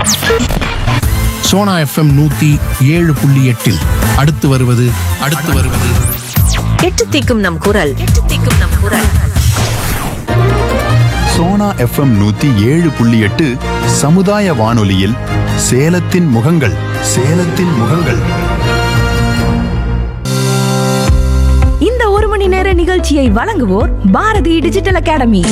Sona FM நூத்தி ஏழு புள்ளி எட்டில் அடுத்து வருவது அடுத்து வருவது எட்டு தீக்கும் நம் குரல் எட்டு தீக்கும் நம் குரல் சோனா எஃப்எம் நூத்தி ஏழு புள்ளி எட்டு சமுதாய வானொலியில் சேலத்தின் முகங்கள் சேலத்தின் முகங்கள் இந்த ஒரு மணி நேர நிகழ்ச்சியை வழங்குவோர் பாரதி டிஜிட்டல் அகாடமி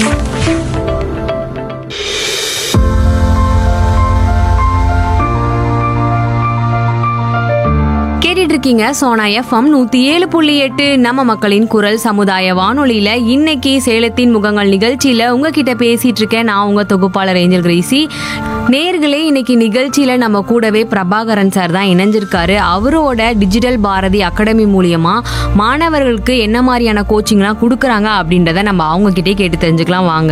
கேட்டுட்டு இருக்கீங்க சோனா எஃப்எம் நூத்தி ஏழு புள்ளி எட்டு நம்ம மக்களின் குரல் சமுதாய வானொலியில இன்னைக்கு சேலத்தின் முகங்கள் நிகழ்ச்சியில உங்ககிட்ட பேசிட்டு இருக்கேன் நான் உங்க தொகுப்பாளர் ஏஞ்சல் கிரேசி நேர்களே இன்னைக்கு நிகழ்ச்சியில நம்ம கூடவே பிரபாகரன் சார் தான் இணைஞ்சிருக்காரு அவரோட டிஜிட்டல் பாரதி அகாடமி மூலியமா மாணவர்களுக்கு என்ன மாதிரியான கோச்சிங்லாம் கொடுக்குறாங்க அப்படின்றத நம்ம அவங்க கிட்டே கேட்டு தெரிஞ்சுக்கலாம் வாங்க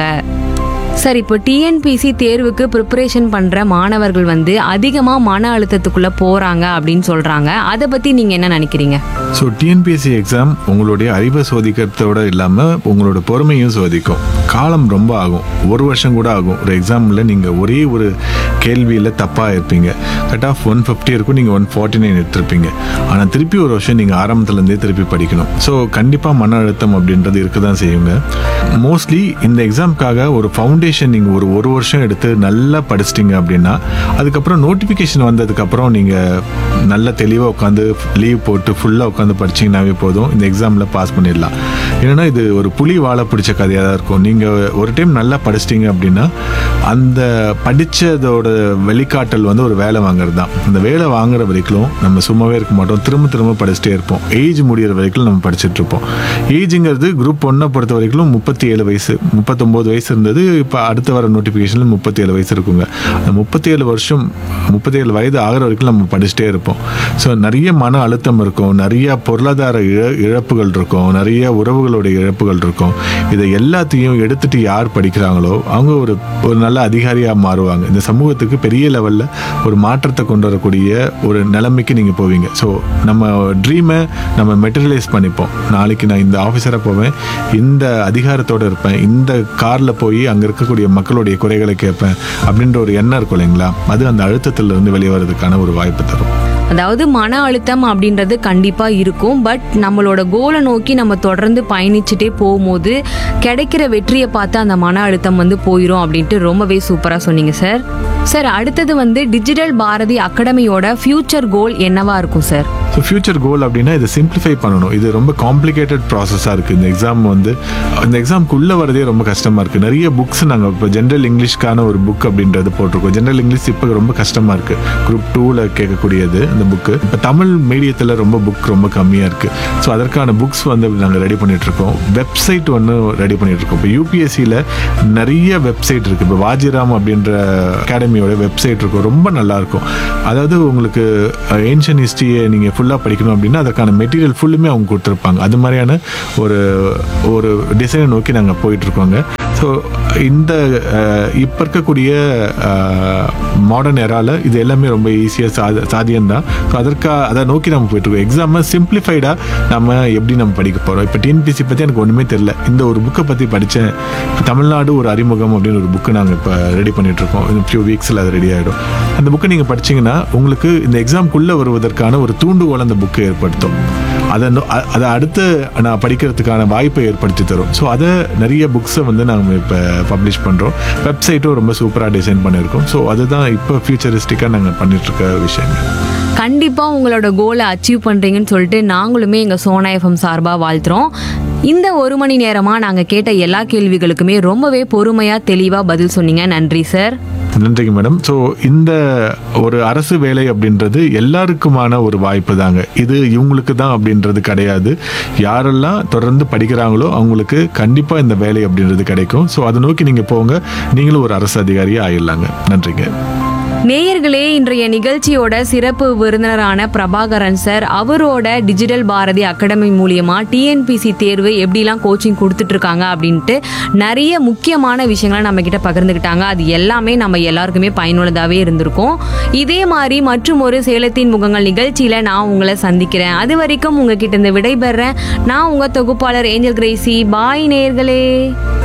சார் இப்போ டிஎன்பிசி தேர்வுக்கு ப்ரிப்பரேஷன் பண்ணுற மாணவர்கள் வந்து அதிகமாக மன அழுத்தத்துக்குள்ளே போகிறாங்க அப்படின்னு சொல்கிறாங்க அதை பற்றி நீங்கள் என்ன நினைக்கிறீங்க ஸோ டிஎன்பிஎஸ்சி எக்ஸாம் உங்களுடைய அறிவை சோதிக்கிறதோட இல்லாமல் உங்களோட பொறுமையும் சோதிக்கும் காலம் ரொம்ப ஆகும் ஒரு வருஷம் கூட ஆகும் ஒரு எக்ஸாமில் நீங்கள் ஒரே ஒரு கேள்வியில் தப்பாக இருப்பீங்க கட் ஆஃப் ஒன் ஃபிஃப்டி இருக்கும் நீங்கள் ஒன் ஃபார்ட்டி நைன் எடுத்திருப்பீங்க ஆனால் திருப்பி ஒரு வருஷம் நீங்கள் ஆரம்பத்துலேருந்தே திருப்பி படிக்கணும் ஸோ கண்டிப்பாக மன அழுத்தம் அப்படின்றது இருக்க தான் செய்யுங்க மோஸ்ட்லி இந்த எக்ஸாம்க்காக ஒரு ஃபவுண்டேஷன் நீங்கள் ஒரு ஒரு வருஷம் எடுத்து நல்லா படிச்சிட்டிங்க அப்படின்னா அதுக்கப்புறம் நோட்டிஃபிகேஷன் வந்ததுக்கப்புறம் நீங்கள் நல்ல தெளிவாக உட்காந்து லீவ் போட்டு ஃபுல்லாக உட்காந்து படிச்சீங்கன்னாவே போதும் இந்த எக்ஸாமில் பாஸ் பண்ணிடலாம் ஏன்னா இது ஒரு புலி வாழை பிடிச்ச கதையாக தான் இருக்கும் நீங்கள் ஒரு டைம் நல்லா படிச்சிட்டிங்க அப்படின்னா அந்த படித்ததோட வெளிக்காட்டல் வந்து ஒரு வேலை வாங்குறது தான் அந்த வேலை வாங்குற வரைக்கும் நம்ம சும்மாவே இருக்க மாட்டோம் திரும்ப திரும்ப படிச்சுட்டே இருப்போம் ஏஜ் முடியிற வரைக்கும் நம்ம படிச்சுட்டு இருப்போம் ஏஜுங்கிறது குரூப் ஒன்றை பொறுத்த வரைக்கும் முப்பத்தி ஏழு வயசு முப்பத்தொம்போது வயசு இருந்தது இப்போ அடுத்து வர நோட்டிஃபிகேஷனில் முப்பத்தி ஏழு வயசு இருக்குங்க அந்த முப்பத்தி ஏழு வருஷம் முப்பத்தி ஏழு வயது ஆகிற வரைக்கும் நம்ம படிச்சுட்டே இருப்போம் ஸோ நிறைய மன அழுத்தம் இருக்கும் நிறைய பொருளாதார இழ இழப்புகள் இருக்கும் நிறைய உறவுகளுடைய இழப்புகள் இருக்கும் இதை எல்லாத்தையும் எடுத்துட்டு யார் படிக்கிறாங்களோ அவங்க ஒரு ஒரு நல்ல அதிகாரியாக மாறுவாங்க இந்த சமூகத்துக்கு பெரிய லெவலில் ஒரு மாற்றத்தை கொண்டு வரக்கூடிய ஒரு நிலைமைக்கு நீங்கள் போவீங்க ஸோ நம்ம ட்ரீமை நம்ம மெட்டீரியலைஸ் பண்ணிப்போம் நாளைக்கு நான் இந்த ஆஃபீஸராக போவேன் இந்த அதிகாரத்தோடு இருப்பேன் இந்த காரில் போய் அங்கே இருக்கக்கூடிய மக்களுடைய குறைகளை கேட்பேன் அப்படின்ற ஒரு எண்ணம் இருக்கும் இல்லைங்களா அது அந்த அழுத்தத்திலிருந்து வெளியே வர்றதுக்கான ஒரு வாய்ப்பு தரும் அதாவது மன அழுத்தம் அப்படின்றது கண்டிப்பாக இருக்கும் பட் நம்மளோட கோலை நோக்கி நம்ம தொடர்ந்து பயணிச்சுட்டே போகும்போது கிடைக்கிற வெற்றியை பார்த்து அந்த மன அழுத்தம் வந்து போயிடும் அப்படின்ட்டு ரொம்பவே சூப்பராக சொன்னீங்க சார் சார் அடுத்தது வந்து டிஜிட்டல் பாரதி அகாடமியோட ஃபியூச்சர் கோல் என்னவா இருக்கும் சார் ஸோ ஃபியூச்சர் கோல் அப்படின்னா இதை சிம்பிளிஃபை பண்ணணும் இது ரொம்ப காம்ப்ளிகேட்டட் ப்ராசஸாக இருக்குது இந்த எக்ஸாம் வந்து இந்த எக்ஸாம்க்குள்ளே வரதே ரொம்ப கஷ்டமாக இருக்குது நிறைய புக்ஸ் நாங்கள் இப்போ ஜென்ரல் இங்கிலீஷ்க்கான ஒரு புக் அப்படின்றது போட்டிருக்கோம் ஜென்ரல் இங்கிலீஷ் இப்போ ரொம்ப கஷ்டமாக இருக்குது குரூப் டூவில் கேட்கக்கூடியது அந்த புக்கு இப்போ தமிழ் மீடியத்தில் ரொம்ப புக் ரொம்ப கம்மியாக இருக்குது ஸோ அதற்கான புக்ஸ் வந்து நாங்கள் ரெடி பண்ணிகிட்ருக்கோம் வெப்சைட் ஒன்று ரெடி பண்ணிகிட்ருக்கோம் இப்போ யூபிஎஸ்சியில் நிறைய வெப்சைட் இருக்குது இப்போ வாஜிராம் அப்படின்ற அகாடமியோட வெப்சைட் இருக்கும் ரொம்ப நல்லாயிருக்கும் அதாவது உங்களுக்கு ஏன்ஷியன் ஹிஸ்ட்ரியை நீங்கள் ஃபுல்லாக படிக்கணும் அப்படின்னா அதற்கான மெட்டீரியல் ஃபுல்லுமே அவங்க கொடுத்துருப்பாங்க அது மாதிரியான ஒரு ஒரு டிசைனை நோக்கி நாங்கள் போயிட்டுருக்கோங்க ஸோ இந்த இப்போ இருக்கக்கூடிய மாடர்ன் எரால இது எல்லாமே ரொம்ப ஈஸியாக சாத சாத்தியம்தான் ஸோ அதற்காக அதை நோக்கி நம்ம போயிட்டுருக்கோம் எக்ஸாமை சிம்பிளிஃபைடாக நம்ம எப்படி நம்ம படிக்க போகிறோம் இப்போ டிஎன்பிசி பற்றி எனக்கு ஒன்றுமே தெரியல இந்த ஒரு புக்கை பற்றி படித்தேன் தமிழ்நாடு ஒரு அறிமுகம் அப்படின்னு ஒரு புக்கு நாங்கள் இப்போ ரெடி பண்ணிகிட்ருக்கோம் இன்னும் ஃபியூ வீக்ஸில் அது ரெடி ஆகிடும் அந்த புக்கை நீங்கள் படிச்சீங்கன்னா உங்களுக்கு இந்த எக்ஸாம்குள்ளே வருவதற்கான ஒரு தூண்டுகோல் அந்த புக்கு ஏற்படுத்தும் அதை நோ- அ- அதை அடுத்து நான் படிக்கிறதுக்கான வாய்ப்பை ஏற்படுத்தி தரும் ஸோ அதை நிறைய புக்ஸை வந்து நாங்கள் இப்போ பப்ளிஷ் பண்ணுறோம் வெப்சைட்டும் ரொம்ப சூப்பராக டிசைன் பண்ணியிருக்கோம் ஸோ அதுதான் இப்போ ஃபியூச்சரிஸ்டிக்காக நாங்கள் பண்ணிகிட்ருக்க விஷயங்கள் கண்டிப்பாக உங்களோட கோலை அச்சீவ் பண்ணுறீங்கன்னு சொல்லிட்டு நாங்களுமே எங்கள் சோனா எஃப்எம் சார்பாக வாழ்த்துறோம் இந்த ஒரு மணி நேரமாக நாங்கள் கேட்ட எல்லா கேள்விகளுக்குமே ரொம்பவே பொறுமையாக தெளிவாக பதில் சொன்னீங்க நன்றி சார் நன்றிங்க மேடம் ஸோ இந்த ஒரு அரசு வேலை அப்படின்றது எல்லாருக்குமான ஒரு வாய்ப்பு தாங்க இது இவங்களுக்கு தான் அப்படின்றது கிடையாது யாரெல்லாம் தொடர்ந்து படிக்கிறாங்களோ அவங்களுக்கு கண்டிப்பாக இந்த வேலை அப்படின்றது கிடைக்கும் ஸோ அதை நோக்கி நீங்கள் போங்க நீங்களும் ஒரு அரசு அதிகாரியாக ஆயிடலாங்க நன்றிங்க நேயர்களே இன்றைய நிகழ்ச்சியோட சிறப்பு விருந்தினரான பிரபாகரன் சார் அவரோட டிஜிட்டல் பாரதி அகாடமி மூலியமா டிஎன்பிசி தேர்வு எப்படிலாம் கோச்சிங் கொடுத்துட்டு இருக்காங்க அப்படின்ட்டு நிறைய முக்கியமான விஷயங்களை நம்ம கிட்ட பகிர்ந்துக்கிட்டாங்க அது எல்லாமே நம்ம எல்லாருக்குமே பயனுள்ளதாகவே இருந்திருக்கும் இதே மாதிரி மற்றும் ஒரு சேலத்தின் முகங்கள் நிகழ்ச்சியில நான் உங்களை சந்திக்கிறேன் அது வரைக்கும் உங்ககிட்ட இருந்து விடைபெறேன் நான் உங்க தொகுப்பாளர் ஏஞ்சல் கிரேசி பாய் நேயர்களே